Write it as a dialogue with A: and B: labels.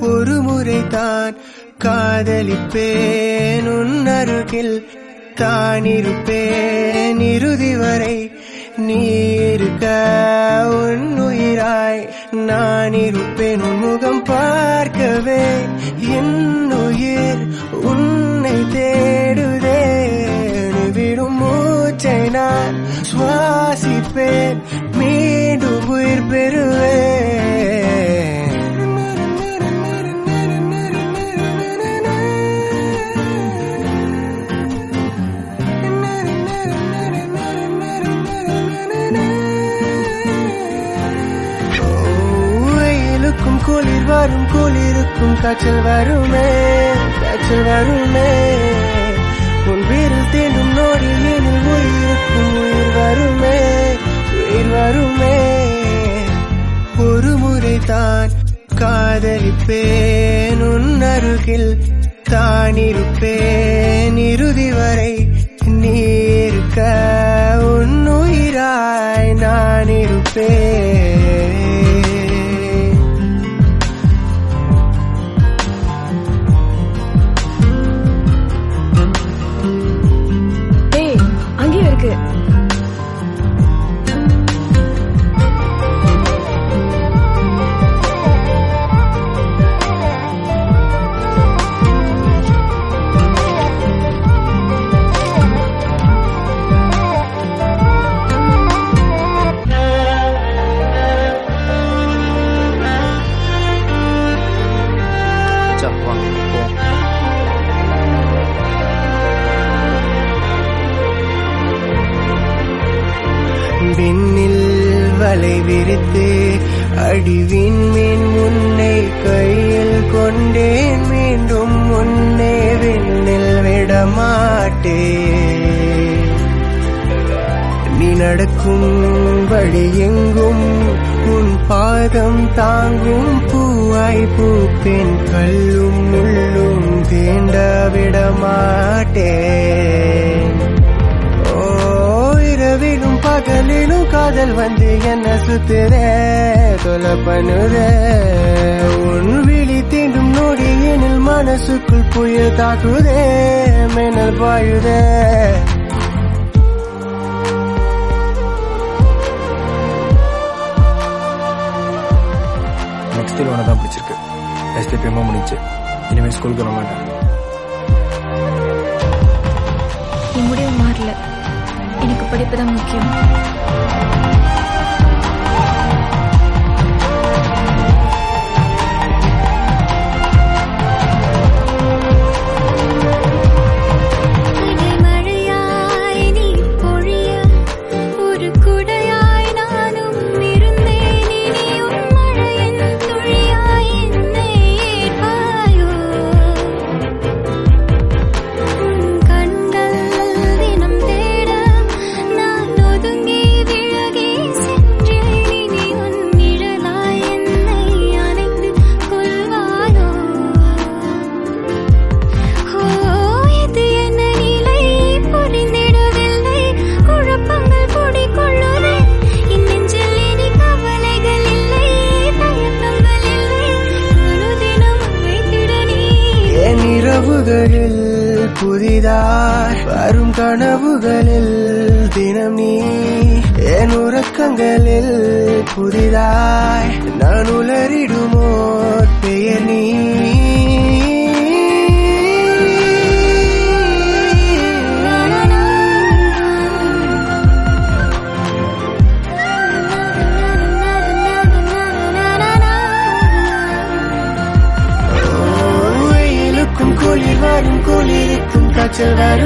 A: ஒரு முறை தான் காதலிப்பேன் உன் அருகில் தான் இருப்பேன் இறுதி வரை நீ இருக்க உன் உயிராய் நான் இருப்பேன் உன் முகம் பார்க்கவே என் உயிர் உன்னை தேடுதே நீ விடும் மூச்சை நான் சுவாசிப்பேன் மீண்டும் உயிர் பெறுவேன் வெயிலுக்கும் குளிர் வரும் குளிருக்கும் காய்ச்சல் வருமே காய்ச்சல் வருமே உன் வீரில் தீண்டும் நோடியில் உயிருக்கும் உயிர் வருமே உயிர் வருமே ஒரு முறை தான் காதலிப்பேன் உன் அருகில் தான் இருப்பேன் இறுதி வரை நீ இருக்க உன் உயிராய் நான் இருப்பேன்
B: ஏய் அங்கேயும் இருக்கு
A: விண்ணில் வலை விரித்து அடிவின் மீன் முன்னை கையில் கொண்டேன் மீண்டும் முன்னே விண்ணில் விடமாட்டேன் நீ நடக்கும் வழி எங்கும் உன் பாதம் தாங்கும் பூவாய் பூப்பேன் கல்லும் முள்ளும் தீண்ட விடமாட்டேன் ஓ இரவிலும் பகலிலும் காதல் வந்து என்ன சுத்துதே தொலை பண்ணுதே உன் விழி தீண்டும் நொடியினில் மனசுக்குள் புயல் தாக்குதே மின்னல் பாயுதே
C: நெக்ஸ்ட் இயர் தான் பிடிச்சிருக்கு எஸ்டிபிஎம்மா முடிஞ்சு இனிமேல் ஸ்கூலுக்கு வர மாட்டேன்
B: என் முடிவு மாறல எனக்கு படிப்பு தான் முக்கியம்
D: மழையாய் நீ பொழிய ஒரு குடையாய் நானும் இருந்தேன் இனியும் மழையின் துளியாய் என்னை ஏற்பாயோ உன் கண்கள் தினம் தேட நான் ஒதுங்கி விலகி சென்றேன் இனி உன் நிழலாய் என்னை அணைத்து கொள்வாயோ ஓ இது என்ன நிலை புரிந்திடவில்லை குழப்பங்கள் குடிக்கொள்ளுதே என் நெஞ்சில் இனி கவலைகள் இல்லை தயக்கங்கள் இல்லை அனுதினம் வைத்திட நீ
A: என் இரவுகளில் புதிதாய் வரும் கனவுகளில் தினம் நீ என் உறக்கங்களில் புதிதாய் நான் உளறிடுமோ பெயர் நீ வெயிலுக்கும் குளிர் வரும் குளிருக்கும் காய்ச்சல் வரும்